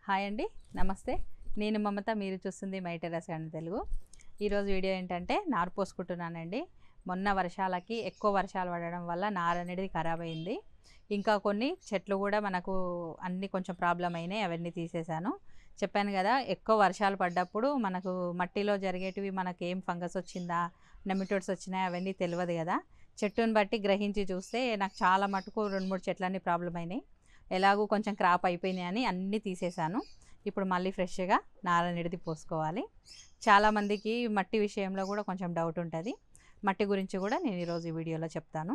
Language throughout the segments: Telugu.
హాయ్ అండి నమస్తే నేను మమత మీరు చూస్తుంది మై టెరస్ అని తెలుగు ఈరోజు వీడియో ఏంటంటే నారు పోసుకుంటున్నానండి మొన్న వర్షాలకి ఎక్కువ వర్షాలు పడడం వల్ల నార అనేది ఖరాబ్ అయింది ఇంకా కొన్ని చెట్లు కూడా మనకు అన్ని కొంచెం ప్రాబ్లం అయినాయి అవన్నీ తీసేశాను చెప్పాను కదా ఎక్కువ వర్షాలు పడ్డప్పుడు మనకు మట్టిలో జరిగేటివి మనకి ఏం ఫంగస్ వచ్చిందా నెమిటోడ్స్ వచ్చినాయి అవన్నీ తెలియదు కదా చెట్టుని బట్టి గ్రహించి చూస్తే నాకు చాలా మటుకు రెండు మూడు చెట్లన్నీ ప్రాబ్లం అయినాయి ఎలాగూ కొంచెం క్రాప్ అయిపోయినాయి అని అన్నీ తీసేశాను ఇప్పుడు మళ్ళీ ఫ్రెష్గా నార నిడిది పోసుకోవాలి చాలామందికి మట్టి విషయంలో కూడా కొంచెం డౌట్ ఉంటుంది మట్టి గురించి కూడా నేను ఈరోజు ఈ వీడియోలో చెప్తాను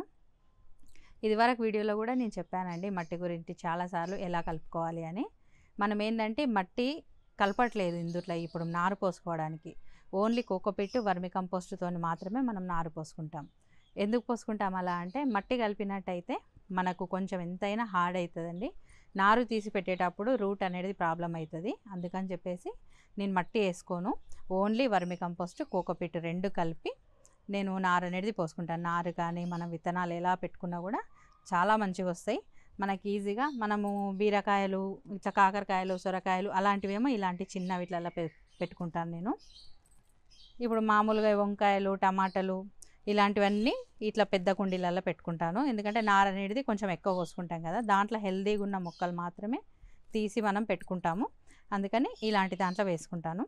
ఇదివరకు వీడియోలో కూడా నేను చెప్పానండి మట్టి గురించి చాలాసార్లు ఎలా కలుపుకోవాలి అని మనం ఏంటంటే మట్టి కలపట్లేదు ఇందుట్లో ఇప్పుడు నారు పోసుకోవడానికి ఓన్లీ కోకోపిట్టు వర్మి కంపోస్ట్తో మాత్రమే మనం నారు పోసుకుంటాం ఎందుకు పోసుకుంటాం అలా అంటే మట్టి కలిపినట్టయితే మనకు కొంచెం ఎంతైనా హార్డ్ అవుతుందండి నారు తీసి పెట్టేటప్పుడు రూట్ అనేది ప్రాబ్లం అవుతుంది అందుకని చెప్పేసి నేను మట్టి వేసుకోను ఓన్లీ వర్మి కంపోస్ట్ కోకోపిట్ రెండు కలిపి నేను నారు అనేది పోసుకుంటాను నారు కానీ మనం విత్తనాలు ఎలా పెట్టుకున్నా కూడా చాలా మంచిగా వస్తాయి మనకి ఈజీగా మనము బీరకాయలు ఇట్లా కాకరకాయలు సొరకాయలు అలాంటివేమో ఇలాంటి చిన్న వీటిలలో పె పెట్టుకుంటాను నేను ఇప్పుడు మామూలుగా వంకాయలు టమాటాలు ఇలాంటివన్నీ ఇట్లా పెద్ద కుండీలలో పెట్టుకుంటాను ఎందుకంటే నార అనేది కొంచెం ఎక్కువ పోసుకుంటాం కదా దాంట్లో హెల్దీగా ఉన్న మొక్కలు మాత్రమే తీసి మనం పెట్టుకుంటాము అందుకని ఇలాంటి దాంట్లో వేసుకుంటాను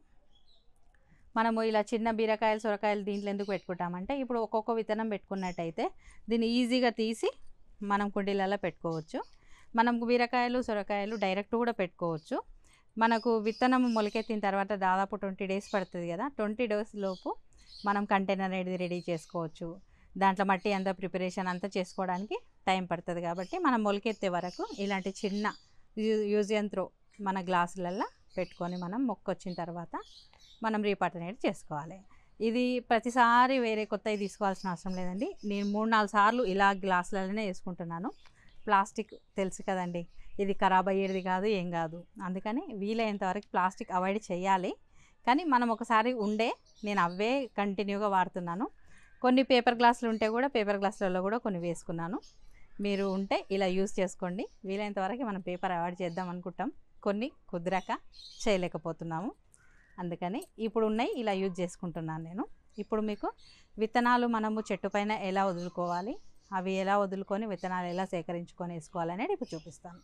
మనము ఇలా చిన్న బీరకాయలు సొరకాయలు దీంట్లో ఎందుకు పెట్టుకుంటామంటే ఇప్పుడు ఒక్కొక్క విత్తనం పెట్టుకున్నట్టయితే దీన్ని ఈజీగా తీసి మనం కుండీలలో పెట్టుకోవచ్చు మనం బీరకాయలు సొరకాయలు డైరెక్ట్ కూడా పెట్టుకోవచ్చు మనకు విత్తనం మొలకెత్తిన తర్వాత దాదాపు ట్వంటీ డేస్ పడుతుంది కదా ట్వంటీ డేస్ లోపు మనం కంటైనర్ అనేది రెడీ చేసుకోవచ్చు దాంట్లో మట్టి అంతా ప్రిపరేషన్ అంతా చేసుకోవడానికి టైం పడుతుంది కాబట్టి మనం మొలకెత్తే వరకు ఇలాంటి చిన్న యూజ్ అండ్ త్రో మన గ్లాసులల్లో పెట్టుకొని మనం మొక్క వచ్చిన తర్వాత మనం రీపాట్ అనేది చేసుకోవాలి ఇది ప్రతిసారి వేరే కొత్తవి తీసుకోవాల్సిన అవసరం లేదండి నేను మూడు నాలుగు సార్లు ఇలా గ్లాసులలోనే వేసుకుంటున్నాను ప్లాస్టిక్ తెలుసు కదండి ఇది ఖరాబ్ అయ్యేది కాదు ఏం కాదు అందుకని వీలైనంత వరకు ప్లాస్టిక్ అవాయిడ్ చేయాలి కానీ మనం ఒకసారి ఉండే నేను అవే కంటిన్యూగా వాడుతున్నాను కొన్ని పేపర్ గ్లాసులు ఉంటే కూడా పేపర్ గ్లాసులలో కూడా కొన్ని వేసుకున్నాను మీరు ఉంటే ఇలా యూస్ చేసుకోండి వీలైనంత వరకు మనం పేపర్ అవాయిడ్ చేద్దాం అనుకుంటాం కొన్ని కుదరక చేయలేకపోతున్నాము అందుకని ఇప్పుడు ఉన్నాయి ఇలా యూజ్ చేసుకుంటున్నాను నేను ఇప్పుడు మీకు విత్తనాలు మనము చెట్టు పైన ఎలా వదులుకోవాలి అవి ఎలా వదులుకొని విత్తనాలు ఎలా సేకరించుకొని వేసుకోవాలి అనేది ఇప్పుడు చూపిస్తాను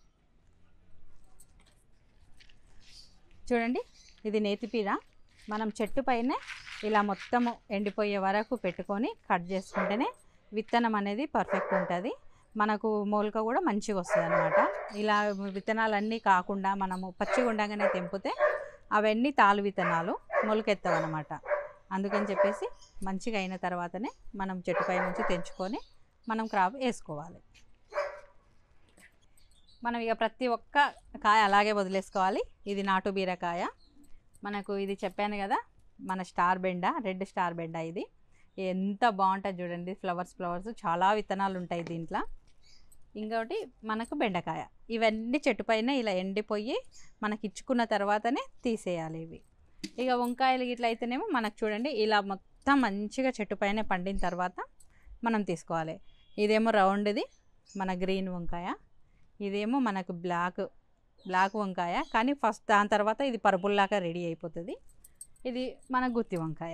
చూడండి ఇది నేతిపీర మనం చెట్టు పైనే ఇలా మొత్తము ఎండిపోయే వరకు పెట్టుకొని కట్ చేసుకుంటేనే విత్తనం అనేది పర్ఫెక్ట్ ఉంటుంది మనకు మొలక కూడా మంచిగా వస్తుంది అనమాట ఇలా విత్తనాలన్నీ కాకుండా మనము పచ్చిగా ఉండగానే తెంపితే అవన్నీ తాలు విత్తనాలు మొలకెత్తవు అనమాట అందుకని చెప్పేసి మంచిగా అయిన తర్వాతనే మనం చెట్టుపై నుంచి తెంచుకొని మనం క్రాప్ వేసుకోవాలి మనం ఇక ప్రతి ఒక్క కాయ అలాగే వదిలేసుకోవాలి ఇది నాటు బీరకాయ మనకు ఇది చెప్పాను కదా మన స్టార్ బెండ రెడ్ స్టార్ బెండ ఇది ఎంత బాగుంటుంది చూడండి ఫ్లవర్స్ ఫ్లవర్స్ చాలా విత్తనాలు ఉంటాయి దీంట్లో ఇంకొకటి మనకు బెండకాయ ఇవన్నీ చెట్టు పైన ఇలా ఎండిపోయి మనకి ఇచ్చుకున్న తర్వాతనే తీసేయాలి ఇవి ఇక వంకాయలు ఇట్లా అయితేనేమో మనకు చూడండి ఇలా మొత్తం మంచిగా చెట్టు పైన పండిన తర్వాత మనం తీసుకోవాలి ఇదేమో రౌండ్ది మన గ్రీన్ వంకాయ ఇదేమో మనకు బ్లాక్ బ్లాక్ వంకాయ కానీ ఫస్ట్ దాని తర్వాత ఇది పరుపుల్లాగా రెడీ అయిపోతుంది ఇది మన గుత్తి వంకాయ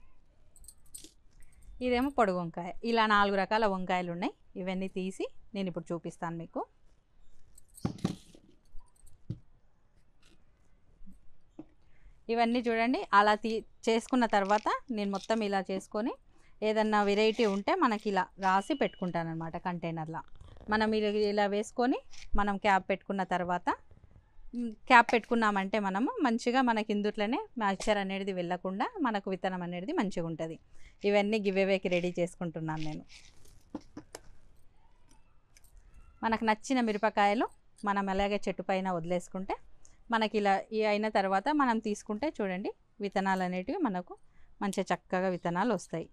ఇదేమో పొడుగు వంకాయ ఇలా నాలుగు రకాల వంకాయలు ఉన్నాయి ఇవన్నీ తీసి నేను ఇప్పుడు చూపిస్తాను మీకు ఇవన్నీ చూడండి అలా తీ చేసుకున్న తర్వాత నేను మొత్తం ఇలా చేసుకొని ఏదన్నా వెరైటీ ఉంటే మనకి ఇలా రాసి పెట్టుకుంటాను అనమాట కంటైనర్లో మనం ఇలా ఇలా వేసుకొని మనం క్యాప్ పెట్టుకున్న తర్వాత మ్, క్యాప్ పెట్టుకున్నామంటే మనము మంచిగా మనకి ఇందుట్లోనే మాయిశ్చర్ అనేది వెళ్ళకుండా మనకు విత్తనం అనేది మంచిగా ఉంటుంది ఇవన్నీ గివేవేకి రెడీ చేసుకుంటున్నాను నేను మనకు నచ్చిన మిరపకాయలు మనం అలాగే చెట్టు పైన వదిలేసుకుంటే మనకి ఇలా ఈ అయిన తర్వాత మనం తీసుకుంటే చూడండి విత్తనాలు అనేటివి మనకు మంచిగా చక్కగా విత్తనాలు వస్తాయి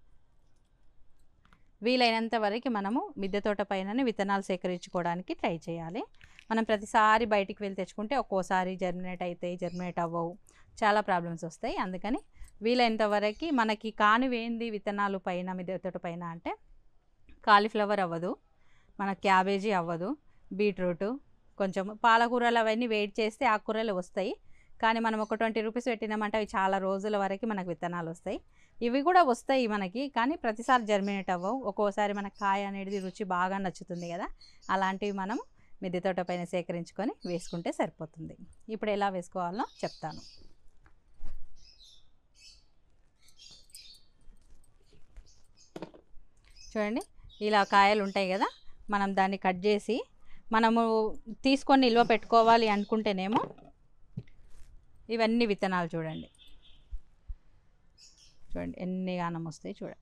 వీలైనంత వరకు మనము మిద్దె తోట పైన విత్తనాలు సేకరించుకోవడానికి ట్రై చేయాలి మనం ప్రతిసారి బయటికి వెళ్ళి తెచ్చుకుంటే ఒక్కోసారి జర్మినేట్ అవుతాయి జర్మినేట్ అవ్వవు చాలా ప్రాబ్లమ్స్ వస్తాయి అందుకని వీలైనంత వరకు మనకి కానివేంది విత్తనాలు పైన మిద్దె తోట పైన అంటే కాలీఫ్లవర్ అవ్వదు మన క్యాబేజీ అవ్వదు బీట్రూట్ కొంచెం పాలకూరలు అవన్నీ వెయిట్ చేస్తే ఆకుకూరలు వస్తాయి కానీ మనం ఒక ట్వంటీ రూపీస్ పెట్టినామంటే అవి చాలా రోజుల వరకు మనకు విత్తనాలు వస్తాయి ఇవి కూడా వస్తాయి మనకి కానీ ప్రతిసారి జర్మినేట్ అవ్వవు ఒక్కోసారి మనకు కాయ అనేది రుచి బాగా నచ్చుతుంది కదా అలాంటివి మనం మిద్దె తోట పైన సేకరించుకొని వేసుకుంటే సరిపోతుంది ఇప్పుడు ఎలా వేసుకోవాలో చెప్తాను చూడండి ఇలా కాయలు ఉంటాయి కదా మనం దాన్ని కట్ చేసి మనము తీసుకొని నిల్వ పెట్టుకోవాలి అనుకుంటేనేమో ఇవన్నీ విత్తనాలు చూడండి చూడండి ఎన్ని గానం వస్తాయి చూడండి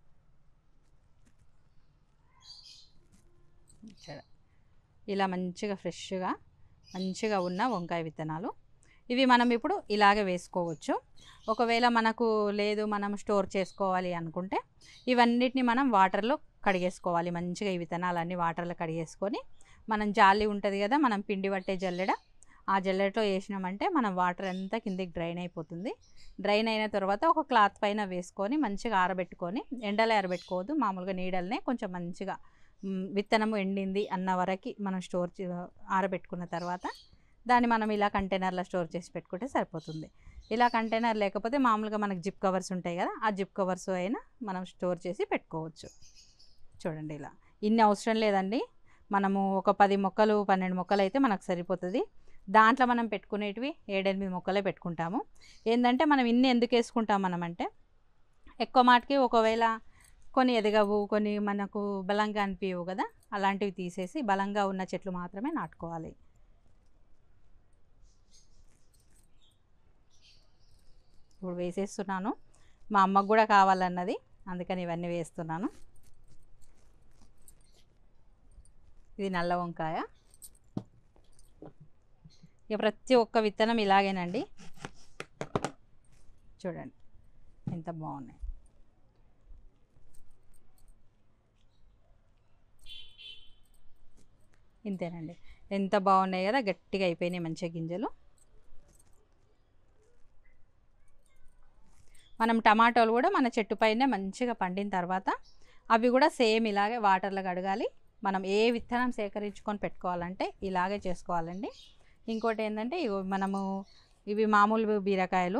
చూడ ఇలా మంచిగా ఫ్రెష్గా మంచిగా ఉన్న వంకాయ విత్తనాలు ఇవి మనం ఇప్పుడు ఇలాగే వేసుకోవచ్చు ఒకవేళ మనకు లేదు మనం స్టోర్ చేసుకోవాలి అనుకుంటే ఇవన్నిటిని మనం వాటర్లో కడిగేసుకోవాలి మంచిగా ఈ విత్తనాలన్నీ వాటర్లో కడిగేసుకొని మనం జాలి ఉంటుంది కదా మనం పిండి పట్టే జల్లెడ ఆ జల్లెడలో వేసినామంటే మనం వాటర్ అంతా కిందికి డ్రైన్ అయిపోతుంది డ్రైన్ అయిన తర్వాత ఒక క్లాత్ పైన వేసుకొని మంచిగా ఆరబెట్టుకొని ఎండలో ఆరబెట్టుకోవద్దు మామూలుగా నీడల్నే కొంచెం మంచిగా మ్, విత్తనము ఎండింది అన్న వరకు మనం స్టోర్ చే- ఆరబెట్టుకున్న తర్వాత దాన్ని మనం ఇలా కంటైనర్లో స్టోర్ చేసి పెట్టుకుంటే సరిపోతుంది ఇలా కంటైనర్ లేకపోతే మామూలుగా మనకు జిప్ కవర్స్ ఉంటాయి కదా ఆ జిప్ కవర్స్ అయినా మనం స్టోర్ చేసి పెట్టుకోవచ్చు చూడండి ఇలా ఇన్ని అవసరం లేదండి మనము ఒక పది మొక్కలు పన్నెండు మొక్కలు అయితే మనకు సరిపోతుంది దాంట్లో మనం పెట్టుకునేటివి ఏడెనిమిది మొక్కలే పెట్టుకుంటాము ఏంటంటే మనం ఇన్ని ఎందుకు వేసుకుంటాం మనం అంటే ఎక్కువ మాటకి ఒకవేళ కొన్ని ఎదగవు కొన్ని మనకు బలంగా అనిపించవు కదా అలాంటివి తీసేసి బలంగా ఉన్న చెట్లు మాత్రమే నాటుకోవాలి ఇప్పుడు వేసేస్తున్నాను మా అమ్మకు కూడా కావాలన్నది అందుకని ఇవన్నీ వేస్తున్నాను ఇది నల్ల వంకాయ ఇక ప్రతి ఒక్క విత్తనం ఇలాగేనండి చూడండి ఎంత బాగున్నాయి ఇంతేనండి ఎంత బాగున్నాయి కదా గట్టిగా అయిపోయినాయి మంచిగా గింజలు మనం టమాటోలు కూడా మన చెట్టు పైనే మంచిగా పండిన తర్వాత అవి కూడా సేమ్ ఇలాగే వాటర్లో కడగాలి మనం ఏ విత్తనం సేకరించుకొని పెట్టుకోవాలంటే ఇలాగే చేసుకోవాలండి ఇంకోటి ఏంటంటే ఇగో మనము ఇవి మామూలు బీరకాయలు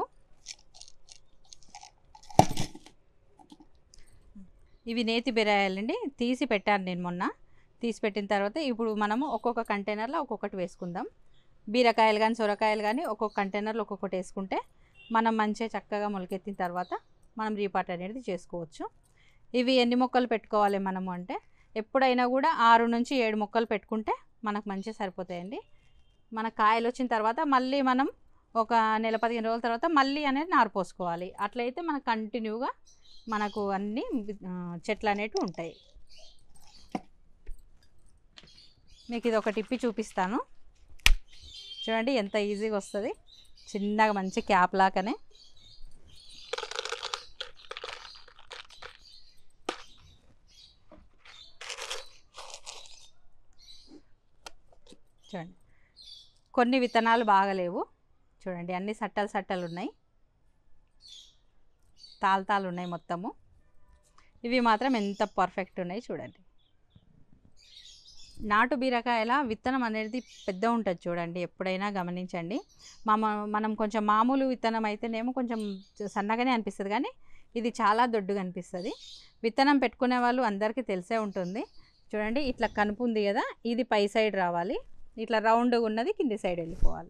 ఇవి నేతి బీరకాయలండి తీసి పెట్టాను నేను మొన్న తీసి పెట్టిన తర్వాత ఇప్పుడు మనము ఒక్కొక్క కంటైనర్లో ఒక్కొక్కటి వేసుకుందాం బీరకాయలు కానీ సొరకాయలు కానీ ఒక్కొక్క కంటైనర్లో ఒక్కొక్కటి వేసుకుంటే మనం మంచిగా చక్కగా మొలకెత్తిన తర్వాత మనం రీపాట్ అనేది చేసుకోవచ్చు ఇవి ఎన్ని మొక్కలు పెట్టుకోవాలి మనము అంటే ఎప్పుడైనా కూడా ఆరు నుంచి ఏడు మొక్కలు పెట్టుకుంటే మనకు మంచిగా సరిపోతాయండి మన కాయలు వచ్చిన తర్వాత మళ్ళీ మనం ఒక నెల పదిహేను రోజుల తర్వాత మళ్ళీ అనేది నారు పోసుకోవాలి అట్లయితే మనకు కంటిన్యూగా మనకు అన్ని ఆ, చెట్లు అనేటివి ఉంటాయి మీకు ఇది ఒకటి ఇప్పి చూపిస్తాను చూడండి ఎంత ఈజీగా వస్తుంది చిన్నగా మంచి క్యాప్ లాగానే చూడండి కొన్ని విత్తనాలు బాగలేవు చూడండి అన్ని సట్టలు సట్టలు ఉన్నాయి తాలు ఉన్నాయి మొత్తము ఇవి మాత్రం ఎంత పర్ఫెక్ట్ ఉన్నాయి చూడండి నాటు బీరకాయల విత్తనం అనేది పెద్ద ఉంటుంది చూడండి ఎప్పుడైనా గమనించండి మా మనం కొంచెం మామూలు విత్తనం అయితేనేమో కొంచెం సన్నగానే అనిపిస్తుంది కానీ ఇది చాలా దొడ్డుగా అనిపిస్తుంది విత్తనం పెట్టుకునే వాళ్ళు అందరికీ తెలిసే ఉంటుంది చూడండి ఇట్లా కనుపు ఉంది కదా ఇది పై సైడ్ రావాలి ఇట్లా రౌండ్గా ఉన్నది కింది సైడ్ వెళ్ళిపోవాలి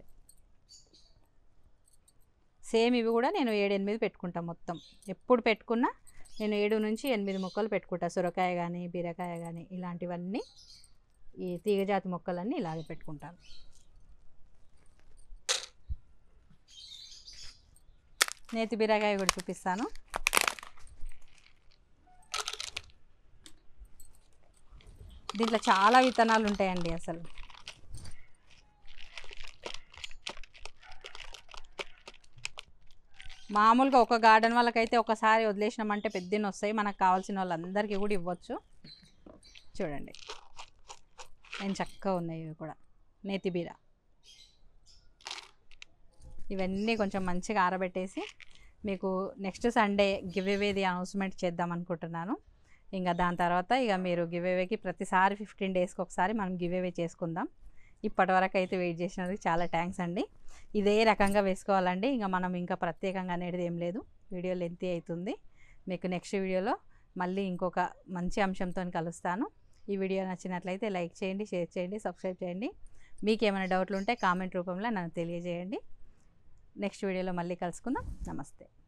సేమ్ ఇవి కూడా నేను ఏడు ఎనిమిది పెట్టుకుంటా మొత్తం ఎప్పుడు పెట్టుకున్నా నేను ఏడు నుంచి ఎనిమిది మొక్కలు పెట్టుకుంటా సొరకాయ కానీ బీరకాయ కానీ ఇలాంటివన్నీ ఈ తీగజాతి మొక్కలన్నీ ఇలాగే పెట్టుకుంటాను నేతి బీరకాయ కూడా చూపిస్తాను దీంట్లో చాలా విత్తనాలు ఉంటాయండి అసలు మామూలుగా ఒక గార్డెన్ వాళ్ళకైతే ఒకసారి వదిలేసినామంటే పెద్దన్ని వస్తాయి మనకు కావాల్సిన వాళ్ళందరికీ కూడా ఇవ్వచ్చు చూడండి నేను చక్కగా ఉన్నాయి ఇవి కూడా నేతి బీర ఇవన్నీ కొంచెం మంచిగా ఆరబెట్టేసి మీకు నెక్స్ట్ సండే గివ్ అవేది అనౌన్స్మెంట్ చేద్దాం అనుకుంటున్నాను ఇంకా దాని తర్వాత ఇక మీరు గివ్ అవేకి ప్రతిసారి ఫిఫ్టీన్ డేస్కి ఒకసారి మనం గివ్ అవే చేసుకుందాం ఇప్పటి వరకు అయితే వెయిట్ చేసినందుకు చాలా థ్యాంక్స్ అండి ఇదే రకంగా వేసుకోవాలండి ఇంకా మనం ఇంకా ప్రత్యేకంగా అనేది ఏం లేదు వీడియో లెంతీ అవుతుంది మీకు నెక్స్ట్ వీడియోలో మళ్ళీ ఇంకొక మంచి అంశంతో కలుస్తాను ఈ వీడియో నచ్చినట్లయితే లైక్ చేయండి షేర్ చేయండి సబ్స్క్రైబ్ చేయండి మీకు ఏమైనా డౌట్లు ఉంటే కామెంట్ రూపంలో నన్ను తెలియజేయండి నెక్స్ట్ వీడియోలో మళ్ళీ కలుసుకుందాం నమస్తే